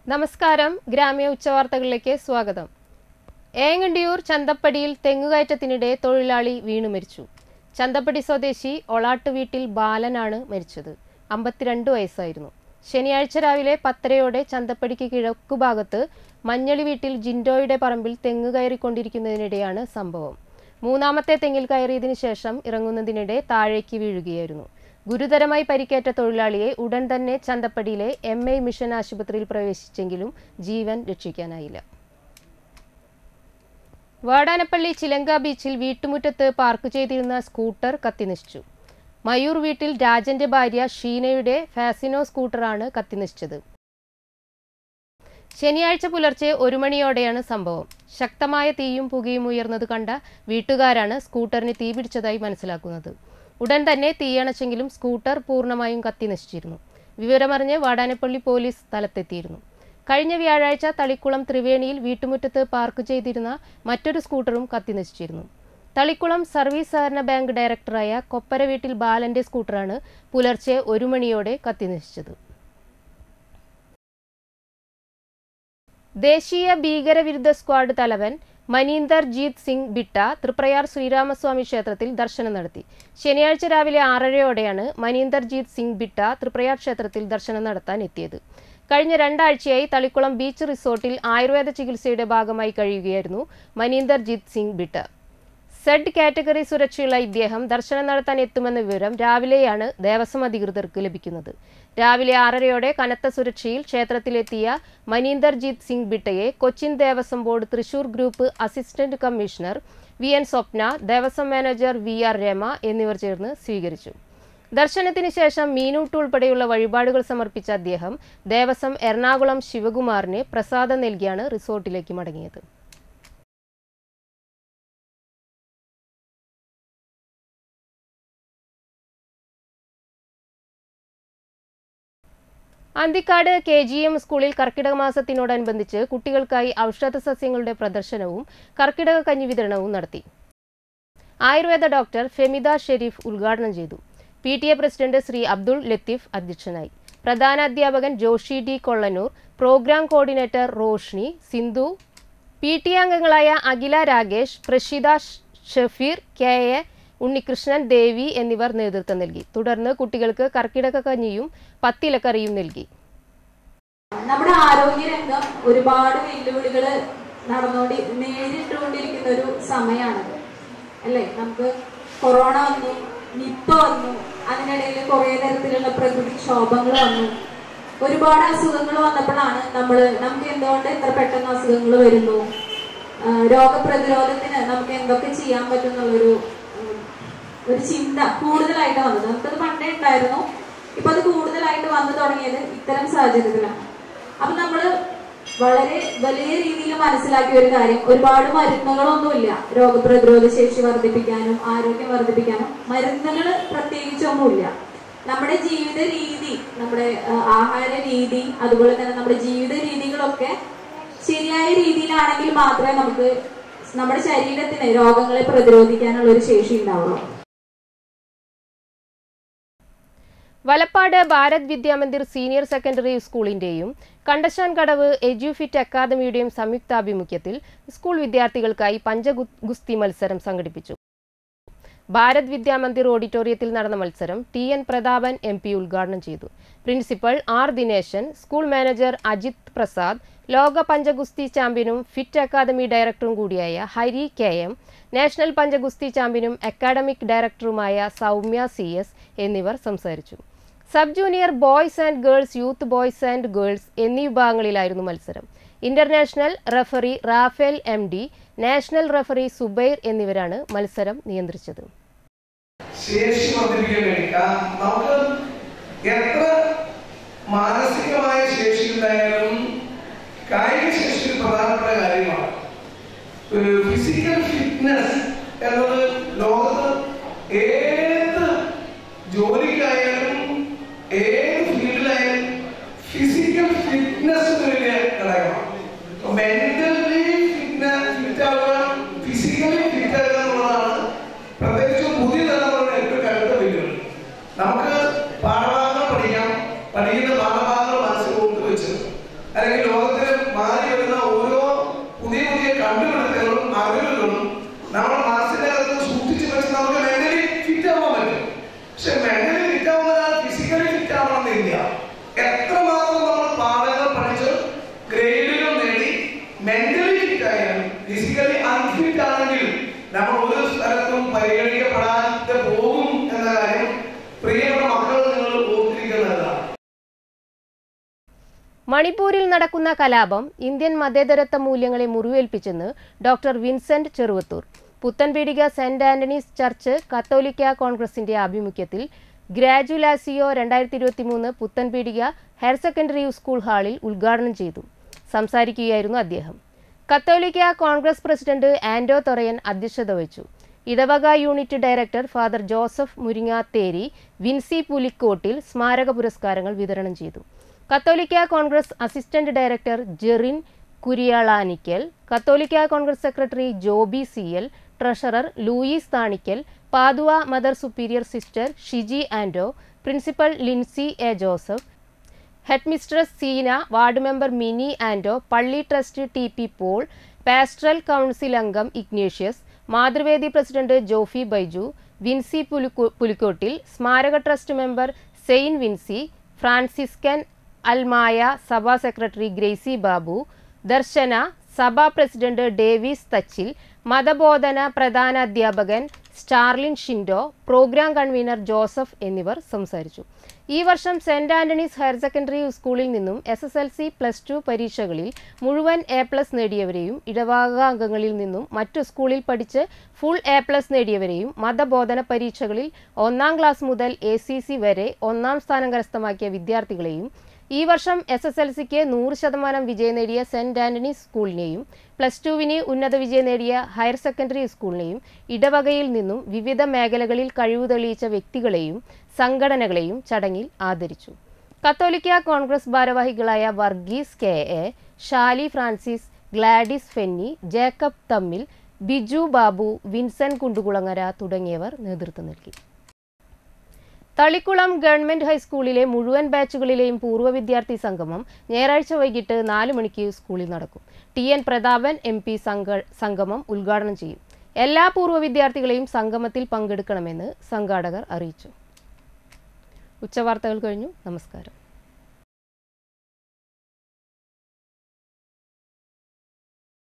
നമസ്കാരം ഗ്രാമ്യ ഉച്ചവാർത്തകളിലേക്ക് സ്വാഗതം ഏങ്ങണ്ടിയൂർ ചന്തപ്പടിയിൽ തെങ്ങുകയറ്റത്തിനിടെ തൊഴിലാളി വീണു മരിച്ചു ചന്തപ്പടി സ്വദേശി ഒളാട്ട് വീട്ടിൽ ബാലനാണ് മരിച്ചത് അമ്പത്തിരണ്ട് വയസ്സായിരുന്നു ശനിയാഴ്ച രാവിലെ പത്തരയോടെ ചന്തപ്പടിക്ക് കിഴക്കുഭാഗത്ത് മഞ്ഞളി വീട്ടിൽ ജിൻഡോയുടെ പറമ്പിൽ തെങ്ങ് കയറിക്കൊണ്ടിരിക്കുന്നതിനിടെയാണ് സംഭവം മൂന്നാമത്തെ തെങ്ങിൽ കയറിയതിനു ശേഷം ഇറങ്ങുന്നതിനിടെ താഴേക്ക് വീഴുകയായിരുന്നു ഗുരുതരമായി പരിക്കേറ്റ തൊഴിലാളിയെ ഉടൻ തന്നെ ചന്തപ്പടിയിലെ എം ഐ മിഷൻ ആശുപത്രിയിൽ പ്രവേശിച്ചെങ്കിലും ജീവൻ രക്ഷിക്കാനായില്ല വാടാനപ്പള്ളി ചിലങ്ക ബീച്ചിൽ വീട്ടുമുറ്റത്ത് പാർക്ക് ചെയ്തിരുന്ന സ്കൂട്ടർ കത്തിനശിച്ചു മയൂർ വീട്ടിൽ രാജന്റെ ഭാര്യ ഷീനയുടെ ഫാസിനോ സ്കൂട്ടറാണ് കത്തിനശിച്ചത് ശനിയാഴ്ച പുലർച്ചെ ഒരു മണിയോടെയാണ് സംഭവം ശക്തമായ തീയും പുകയും ഉയർന്നത് കണ്ട വീട്ടുകാരാണ് സ്കൂട്ടറിന് തീപിടിച്ചതായി മനസ്സിലാക്കുന്നത് ഉടൻ തന്നെ തീയണച്ചെങ്കിലും സ്കൂട്ടർ പൂർണ്ണമായും കത്തിനശിച്ചിരുന്നു വിവരമറിഞ്ഞ് വാടാനപ്പള്ളി പോലീസ് സ്ഥലത്തെത്തിയിരുന്നു കഴിഞ്ഞ വ്യാഴാഴ്ച തളിക്കുളം ത്രിവേണിയിൽ വീട്ടുമുറ്റത്ത് പാർക്ക് ചെയ്തിരുന്ന മറ്റൊരു സ്കൂട്ടറും കത്തിനശിച്ചിരുന്നു തളിക്കുളം സർവീസ് സഹകരണ ബാങ്ക് ഡയറക്ടറായ കൊപ്പര വീട്ടിൽ ബാലന്റെ സ്കൂട്ടറാണ് പുലർച്ചെ ഒരു മണിയോടെ കത്തിനശിച്ചത് ദേശീയ ഭീകരവിരുദ്ധ സ്ക്വാഡ് തലവൻ മനീന്ദർ ജീത് സിംഗ് ബിട്ട തൃപ്രയാർ ശ്രീരാമസ്വാമി ക്ഷേത്രത്തിൽ ദർശനം നടത്തി ശനിയാഴ്ച രാവിലെ ആറരയോടെയാണ് മനീന്ദർ ജീത് സിംഗ് ബിട്ട തൃപ്രയാർ ക്ഷേത്രത്തിൽ ദർശനം നടത്താൻ എത്തിയത് കഴിഞ്ഞ രണ്ടാഴ്ചയായി തളിക്കുളം ബീച്ച് റിസോർട്ടിൽ ആയുർവേദ ചികിത്സയുടെ ഭാഗമായി കഴിയുകയായിരുന്നു മനീന്ദർ ജീത് സിംഗ് ബിട്ട സെഡ് കാറ്റഗറി സുരക്ഷയുള്ള ഇദ്ദേഹം ദർശനം നടത്താൻ എത്തുമെന്ന വിവരം രാവിലെയാണ് ദേവസ്വം അധികൃതർക്ക് ലഭിക്കുന്നത് രാവിലെ ആറരയോടെ കനത്ത സുരക്ഷയിൽ ക്ഷേത്രത്തിലെത്തിയ മനീന്ദർജീത് സിംഗ് ബിട്ടയെ Cochin Devaswom board Thrissur group assistant commissioner V N Swapna Devaswom manager V R Rama എന്നിവർ ചേർന്ന് സ്വീകരിച്ചു ദർശനത്തിന് ശേഷം മീനൂട്ട് ഉൾപ്പെടെയുള്ള വഴിപാടുകൾ സമർപ്പിച്ച അദ്ദേഹം ദേവസ്വം എറണാകുളം ശിവകുമാറിന് പ്രസാദം നൽകിയാണ് റിസോർട്ടിലേക്ക് മടങ്ങിയത് അന്തിക്കാട് കെ ജി എം സ്കൂളിൽ കർക്കിടക മാസത്തിനോടനുബന്ധിച്ച് കുട്ടികൾക്കായി ഔഷധ സസ്യങ്ങളുടെ പ്രദർശനവും കർക്കിടക കഞ്ഞി വിതരണവും നടത്തി ആയുർവേദ ഡോക്ടർ ഫെമിദ ഷെരീഫ് ഉദ്ഘാടനം ചെയ്തു P T A president Shri Abdul Latheef അധ്യക്ഷനായി പ്രധാന അധ്യാപകൻ Joshy D Kollanur programme coordinator Roshni Sindhu P T അംഗങ്ങളായ അഖില രാഗേഷ് പ്രഷിത ഷഫീർ കെ എ ഉണ്ണികൃഷ്ണൻ ദേവി എന്നിവർ നേതൃത്വം നൽകി തുടർന്ന് കുട്ടികൾക്ക് കർക്കിടക കഞ്ഞിയും പത്തിലക്കറിയും നൽകി നമ്മുടെ ആരോഗ്യ രംഗം ഒരുപാട് വെല്ലുവിളികൾ നടന്നുകൊണ്ട് നേരിട്ടുകൊണ്ടിരിക്കുന്ന ഒരു സമയമാണ് അല്ലേ നമുക്ക് കൊറോണ വന്നു നിപ്പ വന്നു അതിനിടയിൽ കുറെ തരത്തിലുള്ള പ്രകൃതിക്ഷോഭങ്ങൾ വന്നു ഒരുപാട് അസുഖങ്ങൾ വന്നപ്പോഴാണ് നമ്മൾ നമുക്ക് എന്തുകൊണ്ട് ഇത്ര പെട്ടെന്ന് അസുഖങ്ങൾ വരുന്നു ആ, രോഗപ്രതിരോധത്തിന് നമുക്ക് എന്തൊക്കെ ചെയ്യാൻ പറ്റും എന്നുള്ളൊരു ഉം, ഒരു ചിന്ത കൂടുതലായിട്ട് വന്നത് നമുക്കത് പണ്ടേ ഉണ്ടായിരുന്നു ഇപ്പൊ അത് കൂടുതലായിട്ട് വന്നു തുടങ്ങിയത് ഇത്തരം സാഹചര്യത്തിലാണ് അപ്പൊ നമ്മള് വളരെ വലിയ രീതിയിൽ മനസ്സിലാക്കിയ ഒരു കാര്യം ഒരുപാട് മരുന്നുകളൊന്നുമില്ല രോഗപ്രതിരോധ ശേഷി വർദ്ധിപ്പിക്കാനും ആരോഗ്യം വർദ്ധിപ്പിക്കാനും മരുന്നുകൾ പ്രത്യേകിച്ചൊന്നുമില്ല നമ്മുടെ ജീവിത രീതി നമ്മുടെ ആ, ആഹാര രീതി അതുപോലെ തന്നെ നമ്മുടെ ജീവിത രീതികളൊക്കെ ശരിയായ രീതിയിലാണെങ്കിൽ മാത്രമേ നമുക്ക് നമ്മുടെ ശരീരത്തിന് രോഗങ്ങളെ പ്രതിരോധിക്കാനുള്ള ഒരു ശേഷി ഉണ്ടാവുള്ളൂ വലപ്പാട് ഭാരത് വിദ്യാമന്ദിർ സീനിയർ സെക്കൻഡറി സ്കൂളിന്റെയും കണ്ടശാൻ കടവ് എജ്യൂഫിറ്റ് അക്കാദമിയുടെയും സംയുക്താഭിമുഖ്യത്തിൽ സ്കൂൾ വിദ്യാർത്ഥികൾക്കായി പഞ്ചഗുസ്തി മത്സരം സംഘടിപ്പിച്ചു ഭാരത് വിദ്യാമന്ദിർ ഓഡിറ്റോറിയത്തിൽ നടന്ന മത്സരം T N Prathapan M P ഉദ്ഘാടനം ചെയ്തു principal R Dineshan school manager Ajith Prasad ലോക പഞ്ചഗുസ്തി ചാമ്പ്യനും ഫിറ്റ് അക്കാദമി ഡയറക്ടറും കൂടിയായ ഹരി കെ എം നാഷണൽ പഞ്ചഗുസ്തി ചാമ്പ്യനും അക്കാഡമിക് ഡയറക്ടറുമായ സൗമ്യ സി എസ് എന്നിവർ സംസാരിച്ചു sub junior boys and girls youth boys and girls എന്നീ വിഭാഗങ്ങളിലായിരുന്നു മത്സരം international referee Raphael M D national referee Zubair എന്നിവരാണ് മത്സരം നിയന്ത്രിച്ചത് ശേഷി വർദ്ധിപ്പിക്കാൻ വേണ്ടി ആ, നമുക്ക് എത്ര മാനസികമായ ശേഷി ഉണ്ടായാലും കായിക ശേഷി ഒരു പ്രധാനപ്പെട്ട കാര്യമാണ് ഫിസിക്കൽ ഫിറ്റ്നസ് എന്നത് ലോകത്ത് ഏത് ജോലിക്കായാലും ഏത് ഫീൽഡിലായാലും ഫിസിക്കൽ ഫിറ്റ്നസ് ഒരു വലിയ ഘടകമാണ് മെന്റലി ഫിറ്റ് ആവുക ഫിസിക്കലി ഫിറ്റ് ആകുക എന്നുള്ളതാണ് പ്രത്യേകിച്ച് പുതിയ തലമുറയുടെ ഏറ്റവും കരുത്ത വെല്ലുവിളി നമുക്ക് പാഠഭാഗങ്ങൾ പഠിക്കാം പഠിക്കുന്ന പാഠഭാഗങ്ങൾ മനസ്സിൽ കൊണ്ടുവച്ച് നമ്മൾ ഒരു സ്ഥലത്തും പരിഗണിക്കപ്പെടാതെ പോകും എന്ന കാര്യം പ്രിയപ്പെട്ട മക്കൾ നിങ്ങൾ ഓർത്തിരിക്കുന്നതാണ് മണിപ്പൂരിൽ നടക്കുന്ന കലാപം ഇന്ത്യൻ മതേതരത്വ മൂല്യങ്ങളെ മുറിവേൽപ്പിച്ചെന്ന് doctor Vincent Cheruvathur Puthenpeedika saint Antony's church കത്തോലിക്ക കോൺഗ്രസിന്റെ ആഭിമുഖ്യത്തിൽ ഗ്രാജുലാസിയോ രണ്ടായിരത്തി ഇരുപത്തി മൂന്ന് പുത്തൻപീടിക ഹയർ സെക്കൻഡറി സ്കൂൾ ഹാളിൽ ഉദ്ഘാടനം ചെയ്തു സംസാരിക്കുകയായിരുന്നു അദ്ദേഹം കത്തോലിക്ക കോൺഗ്രസ് പ്രസിഡന്റ് ആൻഡോ തൊറയൻ അധ്യക്ഷത വഹിച്ചു ഇടവക unit director father Joseph Muringatheri Vinci Pulikkottil സ്മാരക പുരസ്കാരങ്ങൾ വിതരണം ചെയ്തു കത്തോലിക്ക കോൺഗ്രസ് അസിസ്റ്റന്റ് ഡയറക്ടർ ജെറിൻ കുരിയാളാനിക്കൽ കത്തോലിക്ക Congress secretary Joby C L treasurer Louis Thanikkal Padua mother superior sister Shiji Ando principal Lincy A Joseph head mistress Seena ward member Mini Ando പള്ളി trust T P Paul pastoral council അംഗം ഇഗ്നേഷ്യസ് മാതൃവേദി പ്രസിഡന്റ് ജോഫി ബൈജു വിൻസി പുലിക്കോ- പുലിക്കോട്ടിൽ സ്മാരക trust member Sain Vinci Franciscan അൽമായ സഭാ സെക്രട്ടറി ഗ്രേസി ബാബു ദർശന സഭാ പ്രസിഡന്റ് ഡേവിസ് തച്ചിൽ മതബോധന പ്രധാന അധ്യാപകൻ സ്റ്റാർലിൻ ഷിൻഡോ പ്രോഗ്രാം കൺവീനർ ജോസഫ് എന്നിവർ സംസാരിച്ചു ഈ വർഷം സെന്റ് ആന്റണീസ് ഹയർ സെക്കൻഡറി സ്കൂളിൽ നിന്നും S S L C plus two പരീക്ഷകളിൽ മുഴുവൻ എ പ്ലസ് നേടിയവരെയും ഇടവക അംഗങ്ങളിൽ നിന്നും മറ്റു സ്കൂളിൽ പഠിച്ച് ഫുൾ എ പ്ലസ് നേടിയവരെയും മതബോധന പരീക്ഷകളിൽ ഒന്നാം ക്ലാസ് മുതൽ എ സി സി വരെ ഒന്നാം സ്ഥാനം കരസ്ഥമാക്കിയ വിദ്യാർത്ഥികളെയും ഈ വർഷം എസ് എസ് എൽ സിക്ക് നൂറ് ശതമാനം വിജയം നേടിയ സെന്റ് ആന്റണീസ് സ്കൂളിനെയും പ്ലസ് ടുവിന് ഉന്നത വിജയം നേടിയ ഹയർ സെക്കൻഡറി സ്കൂളിനെയും ഇടവകയിൽ നിന്നും വിവിധ മേഖലകളിൽ കഴിവ് തെളിയിച്ച വ്യക്തികളെയും സംഘടനകളെയും ചടങ്ങിൽ ആദരിച്ചു കത്തോലിക്ക കോൺഗ്രസ് ഭാരവാഹികളായ വർഗീസ് കെ എ ഷാലി ഫ്രാൻസിസ് ഗ്ലാഡിസ് ഫെന്നി ജേക്കബ് തമ്മിൽ ബിജു ബാബു വിൻസൻ കുണ്ടുകുളങ്ങര തുടങ്ങിയവർ നേതൃത്വം നൽകി തളിക്കുളം ഗവൺമെന്റ് ഹൈസ്കൂളിലെ മുഴുവൻ ബാച്ചുകളിലെയും പൂർവ്വ വിദ്യാർത്ഥി സംഗമം ഞായറാഴ്ച വൈകിട്ട് നാല് മണിക്ക് സ്കൂളിൽ നടക്കും T N Prathapan M P സംഗമം ഉദ്ഘാടനം ചെയ്യും എല്ലാ പൂർവ്വ വിദ്യാർത്ഥികളെയും സംഗമത്തിൽ പങ്കെടുക്കണമെന്ന് സംഘാടകർ അറിയിച്ചു ഉച്ചവാർത്തകൾ കഴിഞ്ഞു നമസ്കാരം